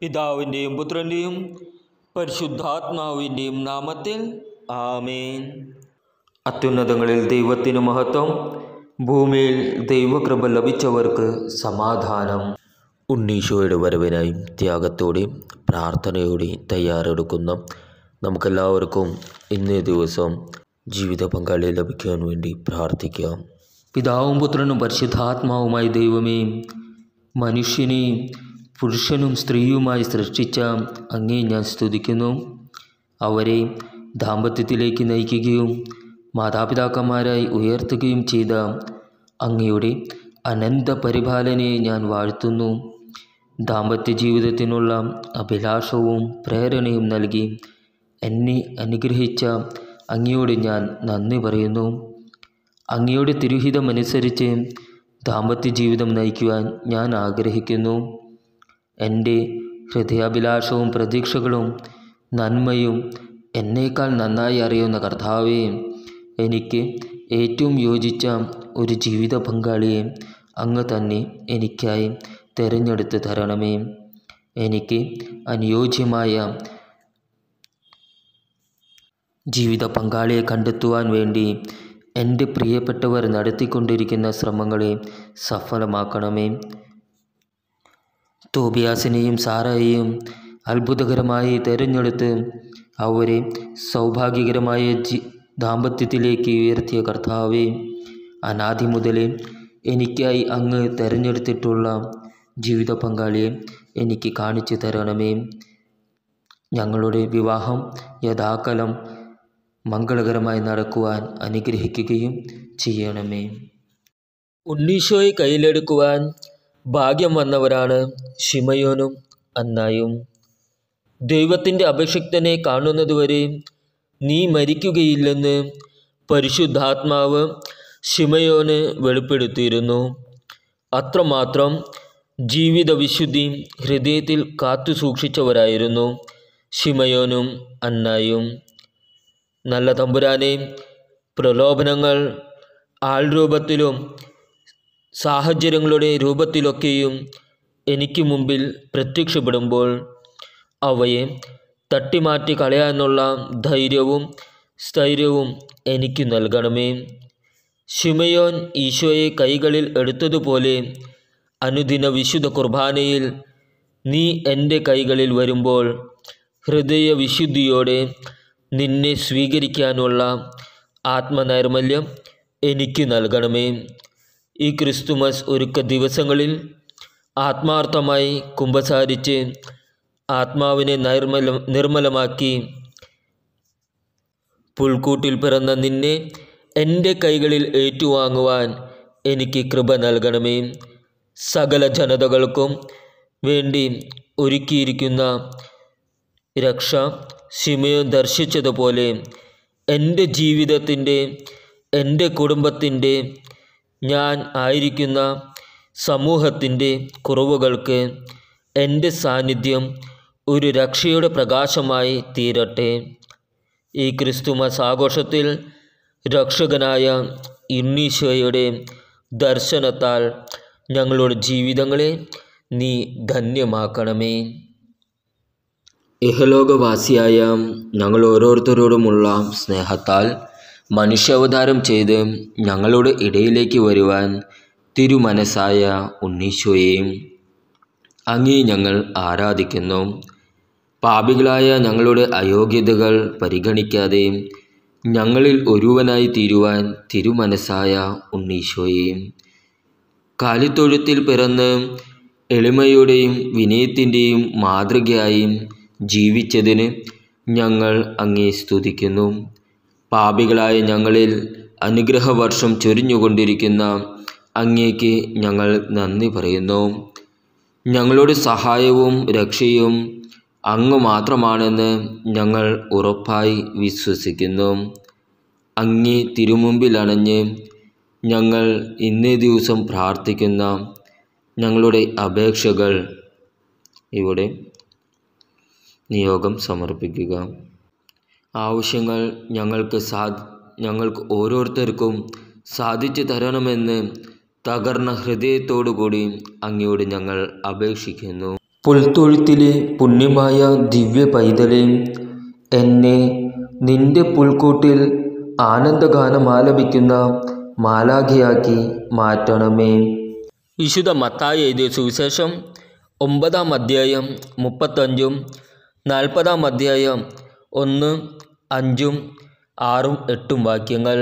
പിതാവിൻ്റെയും പുത്രൻ്റെയും പരിശുദ്ധാത്മാവിൻ്റെയും നാമത്തിൽ ആമേൻ അത്യുന്നതങ്ങളിൽ ദൈവത്തിന് മഹത്വം ഭൂമിയിൽ ദൈവകൃപ ലഭിച്ചവർക്ക് സമാധാനം ഉണ്ണീശോയുടെ വരവിനായി ത്യാഗത്തോടെ പ്രാർത്ഥനയോടെ തയ്യാറെടുക്കുന്ന നമുക്കെല്ലാവർക്കും ഇന്നേ ദിവസം ജീവിത പങ്കാളിയെ ലഭിക്കാൻ വേണ്ടി പ്രാർത്ഥിക്കാം പിതാവും പുത്രനും പരിശുദ്ധാത്മാവുമായി ദൈവമേ മനുഷ്യനെ പുരുഷനും സ്ത്രീയുമായി സൃഷ്ടിച്ച അങ്ങേ ഞാൻ സ്തുതിക്കുന്നു അവരെ ദാമ്പത്യത്തിലേക്ക് നയിക്കുകയും മാതാപിതാക്കന്മാരായി ഉയർത്തുകയും ചെയ്ത അങ്ങയുടെ അനന്ത പരിപാലനയെ ഞാൻ വാഴ്ത്തുന്നു ദാമ്പത്യ ജീവിതത്തിനുള്ള അഭിലാഷവും പ്രേരണയും നൽകി എന്നെ അനുഗ്രഹിച്ച അങ്ങയോട് ഞാൻ നന്ദി പറയുന്നു അങ്ങയുടെ തിരുഹിതമനുസരിച്ച് ദാമ്പത്യ ജീവിതം നയിക്കുവാൻ ഞാൻ ആഗ്രഹിക്കുന്നു എൻ്റെ ഹൃദയാഭിലാഷവും പ്രതീക്ഷകളും നന്മയും എന്നേക്കാൾ നന്നായി അറിയുന്ന കർത്താവെ എനിക്ക് ഏറ്റവും യോജിച്ച ഒരു ജീവിത പങ്കാളിയെ അങ്ങ് തന്നെ എനിക്കായി തിരഞ്ഞെടുത്ത് തരണമേ എനിക്ക് അനുയോജ്യമായ ജീവിത പങ്കാളിയെ കണ്ടെത്തുവാൻ വേണ്ടി എൻ്റെ പ്രിയപ്പെട്ടവർ നടത്തിക്കൊണ്ടിരിക്കുന്ന ശ്രമങ്ങളെ സഫലമാക്കണമേ തോബിയാസിനെയും സാറയെയും അത്ഭുതകരമായി തിരഞ്ഞെടുത്ത് അവരെ സൗഭാഗ്യകരമായ ജി ദാമ്പത്യത്തിലേക്ക് ഉയർത്തിയ കർത്താവെ അനാദി മുതലേ എനിക്കായി അങ്ങ് തിരഞ്ഞെടുത്തിട്ടുള്ള ജീവിത പങ്കാളിയെ എനിക്ക് കാണിച്ചു തരണമേ ഞങ്ങളുടെ വിവാഹം യഥാകാലം മംഗളകരമായി നടക്കുവാൻ അനുഗ്രഹിക്കുകയും ചെയ്യണമേ ഉണ്ണീശോയെ കയ്യിലെടുക്കുവാൻ ഭാഗ്യം വന്നവരാണ് ഷിമയോനും അന്നായും ദൈവത്തിൻ്റെ അഭിഷിക്തനെ കാണുന്നതുവരെ നീ മരിക്കുകയില്ലെന്ന് പരിശുദ്ധാത്മാവ് ഷിമയോന് വെളിപ്പെടുത്തിയിരുന്നു അത്രമാത്രം ജീവിത വിശുദ്ധി ഹൃദയത്തിൽ കാത്തു സൂക്ഷിച്ചവരായിരുന്നു ഷിമയോനും അന്നായും നല്ല തമ്പുരാനെ പ്രലോഭനങ്ങൾ ആൾരൂപത്തിലും സാഹചര്യങ്ങളുടെ രൂപത്തിലൊക്കെയും എനിക്ക് മുമ്പിൽ പ്രത്യക്ഷപ്പെടുമ്പോൾ അവയെ തട്ടിമാറ്റി കളയാനുള്ള ധൈര്യവും സ്ഥൈര്യവും എനിക്ക് നൽകണമേ ശിമയോൻ ഈശോയെ കൈകളിൽ എടുത്തതുപോലെ അനുദിന വിശുദ്ധ കുർബാനയിൽ നീ എൻ്റെ കൈകളിൽ വരുമ്പോൾ ഹൃദയ വിശുദ്ധിയോടെ നിന്നെ സ്വീകരിക്കാനുള്ള ആത്മനൈർമല്യം എനിക്ക് നൽകണമേ ഈ ക്രിസ്തുമസ് ഒരുക്ക ദിവസങ്ങളിൽ ആത്മാർത്ഥമായി കുമ്പസാരിച്ച് ആത്മാവിനെ നൈർമല നിർമ്മലമാക്കി പുൽക്കൂട്ടിൽ പിറന്ന നിന്നെ എൻ്റെ കൈകളിൽ ഏറ്റുവാങ്ങുവാൻ എനിക്ക് കൃപ നൽകണമേ സകല ജനതകൾക്കും വേണ്ടി ഒരുക്കിയിരിക്കുന്ന രക്ഷ ശിമയോൻ ദർശിച്ചതുപോലെ എൻ്റെ ജീവിതത്തിൻ്റെ എൻ്റെ കുടുംബത്തിൻ്റെ ഞാൻ ആയിരിക്കുന്ന സമൂഹത്തിൻ്റെ കുറവുകൾക്ക് എൻ്റെ സാന്നിധ്യം ഒരു രക്ഷയുടെ പ്രകാശമായി തീരട്ടെ ഈ ക്രിസ്തുമസ് ആഘോഷത്തിൽ രക്ഷകനായ ഇന്നീശോയുടെ ദർശനത്താൽ ഞങ്ങളുടെ ജീവിതങ്ങളെ നീ ധന്യമാക്കണമേ ഇഹലോകവാസിയായ ഞങ്ങൾ ഓരോരുത്തരോടുമുള്ള സ്നേഹത്താൽ മനുഷ്യാവതാരം ചെയ്ത് ഞങ്ങളുടെ ഇടയിലേക്ക് വരുവാൻ തിരുമനസ്സായ ഉണ്ണീശോയെയും അങ്ങേ ഞങ്ങൾ ആരാധിക്കുന്നു പാപികളായ ഞങ്ങളുടെ അയോഗ്യതകൾ പരിഗണിക്കാതെ ഞങ്ങളിൽ ഒരുവനായി തീരുവാൻ തിരുമനസ്സായ ഉണ്ണീശോയെയും കാലിത്തൊഴുത്തിൽ പിറന്ന് എളിമയുടെയും വിനയത്തിൻ്റെയും മാതൃകയായും ജീവിച്ചതിന് ഞങ്ങൾ അങ്ങേ സ്തുതിക്കുന്നു പാപികളായ ഞങ്ങളിൽ അനുഗ്രഹവർഷം ചൊരിഞ്ഞുകൊണ്ടിരിക്കുന്ന അങ്ങേക്ക് ഞങ്ങൾ നന്ദി പറയുന്നു ഞങ്ങളുടെ സഹായവും രക്ഷയും അങ്ങ് മാത്രമാണെന്ന് ഞങ്ങൾ ഉറപ്പായി വിശ്വസിക്കുന്നു അങ്ങേ തിരുമുമ്പിൽ അണഞ്ഞ് ഞങ്ങൾ ഇന്നേ ദിവസം പ്രാർത്ഥിക്കുന്ന ഞങ്ങളുടെ അപേക്ഷകൾ ഇവിടെ നിയോഗം സമർപ്പിക്കുക ആവശ്യങ്ങൾ ഞങ്ങൾക്ക് സാ ഞങ്ങൾക്ക് ഓരോരുത്തർക്കും സാധിച്ചു തരണമെന്ന് തകർന്ന ഹൃദയത്തോടുകൂടി അങ്ങയോട് ഞങ്ങൾ അപേക്ഷിക്കുന്നു പുൽത്തൊഴുത്തിലെ പുണ്യമായ ദിവ്യ പൈതലെ എന്നെ നിന്റെ പുൽക്കൂട്ടിൽ ആനന്ദഗാനം ആലപിക്കുന്ന മാലാഖയാക്കി മാറ്റണമേ വിശുദ്ധ മത്തായി എഴുതിയ സുവിശേഷം ഒമ്പതാം അധ്യായം മുപ്പത്തഞ്ചും നാൽപ്പതാം അധ്യായം ഒന്ന് അഞ്ചും ആറും എട്ടും വാക്യങ്ങൾ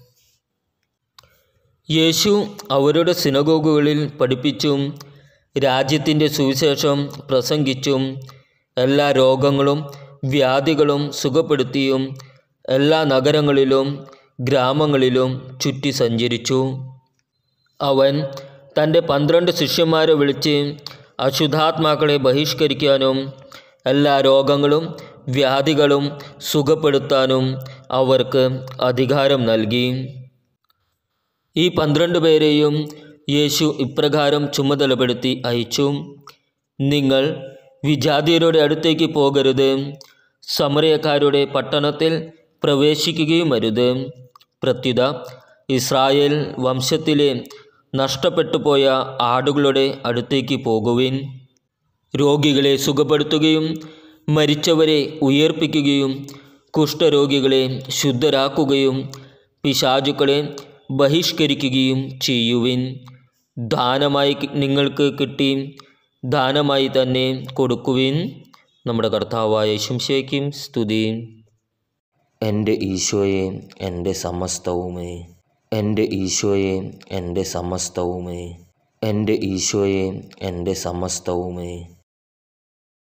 യേശു അവരുടെ സിനഗോഗുകളിൽ പഠിപ്പിച്ചും രാജ്യത്തിൻ്റെ സുവിശേഷം പ്രസംഗിച്ചും എല്ലാ രോഗങ്ങളും വ്യാധികളും സുഖപ്പെടുത്തിയും എല്ലാ നഗരങ്ങളിലും ഗ്രാമങ്ങളിലും ചുറ്റി സഞ്ചരിച്ചു അവൻ തൻ്റെ പന്ത്രണ്ട് ശിഷ്യന്മാരെ വിളിച്ച് അശുദ്ധാത്മാക്കളെ ബഹിഷ്കരിക്കാനും എല്ലാ രോഗങ്ങളും വ്യാധികളും സുഖപ്പെടുത്താനും അവർക്ക് അധികാരം നൽകി ഈ പന്ത്രണ്ട് പേരെയും യേശു ഇപ്രകാരം ചുമതലപ്പെടുത്തി അയച്ചു നിങ്ങൾ വിജാതിയരുടെ അടുത്തേക്ക് പോകരുത് സമരയക്കാരുടെ പട്ടണത്തിൽ പ്രവേശിക്കുകയും അരുത് പ്രത്യുത ഇസ്രായേൽ വംശത്തിലെ നഷ്ടപ്പെട്ടു പോയ ആടുകളുടെ അടുത്തേക്ക് പോകുവിൻ രോഗികളെ സുഖപ്പെടുത്തുകയും മരിച്ചവരെ ഉയർപ്പിക്കുകയും കുഷ്ഠരോഗികളെ ശുദ്ധരാക്കുകയും പിശാചുക്കളെ ബഹിഷ്കരിക്കുകയും ചെയ്യുവിൻ ദാനമായി നിങ്ങൾക്ക് കിട്ടി ദാനമായി തന്നെ കൊടുക്കുവിൻ നമ്മുടെ കർത്താവായ ശംശയ്ക്കും സ്തുതി എൻ്റെ ഈശോയെ എൻ്റെ സമസ്തവുമേ എൻ്റെ ഈശോയെ എൻ്റെ സമസ്തവുമേ എൻ്റെ ഈശോയെ എൻ്റെ സമസ്തവുമേ